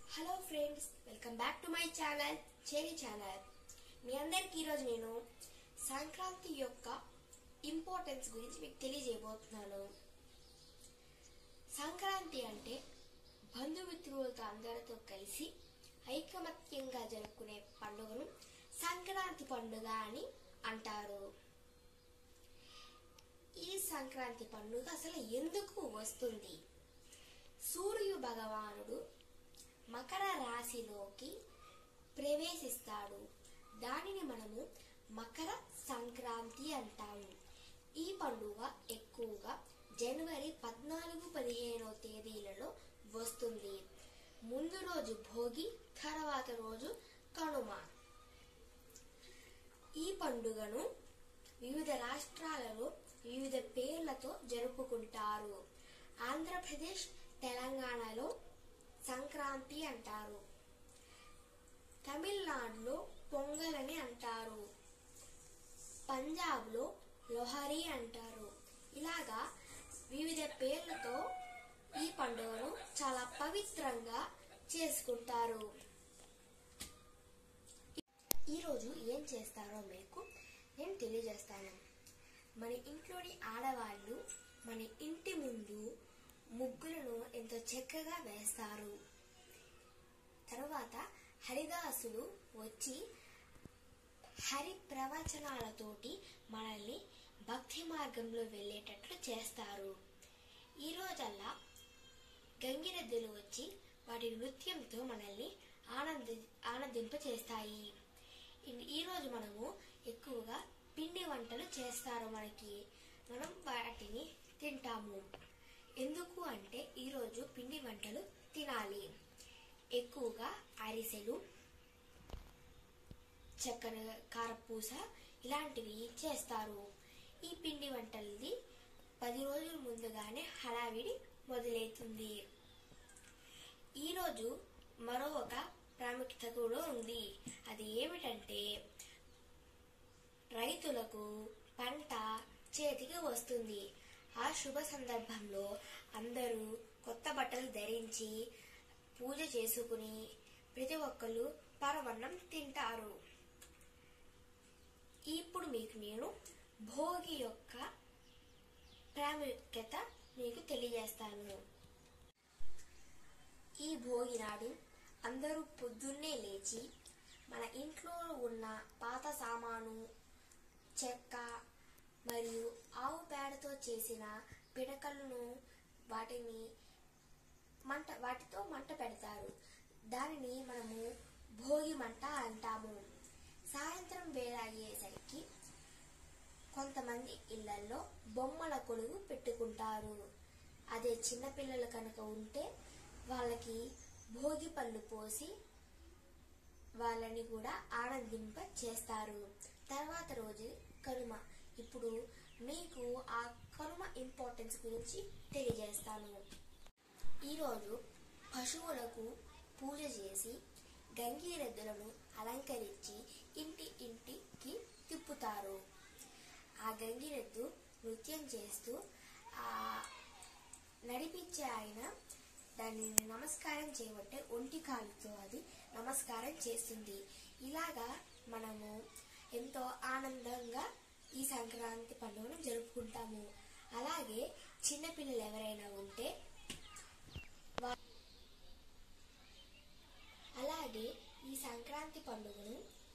hello friends welcome back to my channel Cherry channel మీ అందరికి ఈరోజు నేను సంక్రాంతి యొక్క ఇంపార్టెన్స్ గురించి మీకు తెలియజేయబోతున్నాను సంక్రాంతి అంటే బంధుమిత్రులతో అందరితో కలిసి ఐకమత్యంగా జరుపుకునే పండుగను సంక్రాంతి పండుగ అని అంటారు ఈ సంక్రాంతి పండుగ అసలు ఎందుకు వస్తుంది సూర్యు భగవానుడు మకర రాశిలోకి ప్రవేశిస్తాడు దానిని మనము మకర సంక్రాంతి అంటాము ఈ పండుగ ఎక్కువగా జనవరి పద్నాలుగు పదిహేనో తేదీలలో వస్తుంది ముందు రోజు భోగి తర్వాత రోజు కనుమ ఈ పండుగను వివిధ రాష్ట్రాలలో వివిధ పేర్లతో జరుపుకుంటారు ఆంధ్రప్రదేశ్ తెలంగాణలో సంక్రాంతి అంటారు తమిళనాడులో పొంగల్ అని అంటారు పంజాబ్లో లొహరి అంటారు ఇలాగా వివిధ పేర్లతో ఈ పండుగను చాలా పవిత్రంగా చేసుకుంటారు ఈరోజు ఏం చేస్తారో మీకు నేను తెలియజేస్తాను మన ఇంట్లోని ఆడవాళ్ళు మన ఇంటి ముందు ముగ్గులను ఎంతో చక్కగా వేస్తారు తర్వాత హరిదాసులు వచ్చి హరి ప్రవచనాలతోటి మనల్ని భక్తి మార్గంలో వెళ్ళేటట్లు చేస్తారు ఈ రోజల్లా గంగిరెద్దులు వచ్చి వాటి నృత్యంతో మనల్ని ఆనంది ఆనందింప చేస్తాయి ఇన్- ఈ రోజు మనము ఎక్కువగా పిండి వంటలు చేస్తారు మనకి మనం వాటిని తింటాము ఎందుకు అంటే ఈరోజు పిండి వంటలు తినాలి ఎక్కువగా అరిసెలు చక్కెర కారపూస ఇలాంటివి చేస్తారు ఈ పిండి వంటలది పది రోజుల ముందుగానే హడావిడి మొదలవుతుంది ఈరోజు మరో ఒక ప్రాముఖ్యత కూడా ఉంది అది ఏమిటంటే రైతులకు పంట చేతికి వస్తుంది ఆ శుభ సందర్భంలో అందరూ కొత్త బట్టలు ధరించి పూజ చేసుకుని ప్రతి ఒక్కరు పరవన్నం తింటారు ఇప్పుడు మీకు నేను భోగి యొక్క ప్రాముఖ్యత మీకు తెలియజేస్తాను ఈ భోగి నాడు అందరూ పొద్దున్నే లేచి మన ఇంట్లో ఉన్న పాత సామాను చెక్క మరియు ఆవు పేడతో చేసిన పిడకలను వాటిని మంట వాటితో మంట పెడతారు దానిని మనము భోగి మంట అంటాము సాయంత్రం వేళ అయ్యేసరికి కొంతమంది ఇళ్లలో బొమ్మల కొలువు పెట్టుకుంటారు అదే చిన్నపిల్లలు కనుక ఉంటే వాళ్ళకి భోగి పళ్ళు పోసి వాళ్ళని కూడా ఆనందింప చేస్తారు తర్వాత రోజు కనుమ ఇప్పుడు మీకు ఆ కనుమ ఇంపార్టెన్స్ గురించి తెలియజేస్తాను ఈరోజు పశువులకు పూజ చేసి గంగిరెద్దులను అలంకరించి ఇంటి ఇంటికి తిప్పుతారు ఆ గంగిరెద్దు నృత్యం చేస్తూ ఆ నడిపించే ఆయన దానిని నమస్కారం చేయబట్టే ఒంటి కాలుతో అది నమస్కారం చేస్తుంది ఇలాగా మనము ఎంతో ఆనందంగా ఈ సంక్రాంతి పండుగను జరుపుకుంటాము అలాగే చిన్నపిల్లలు ఎవరైనా ఉంటే వా- అలాగే ఈ సంక్రాంతి పండుగను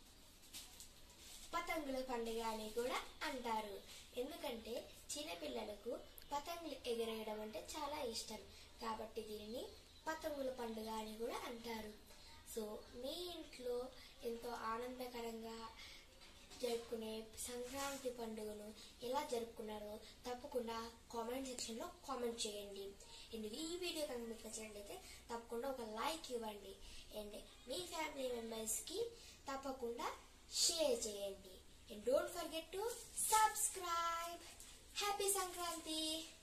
పతంగుల పండుగ అని కూడా అంటారు ఎందుకంటే చిన్నపిల్లలకు పతంగులు ఎగరేయడం అంటే చాలా ఇష్టం కాబట్టి దీనిని పతంగుల పండుగ అని కూడా అంటారు సో మీ ఇంట్లో ఎంతో ఆనందకరంగా జరుపుకునే సంక్రాంతి పండుగను ఎలా జరుపుకున్నారో తప్పకుండా కామెంట్ సెక్షన్లో కామెంట్ చేయండి అండ్ ఈ వీడియో కనుక మీకు నచ్చినట్లయితే తప్పకుండా ఒక లైక్ ఇవ్వండి అండ్ మీ ఫ్యామిలీ మెంబర్స్కి తప్పకుండా షేర్ చేయండి and don't forget to subscribe happy Sankranti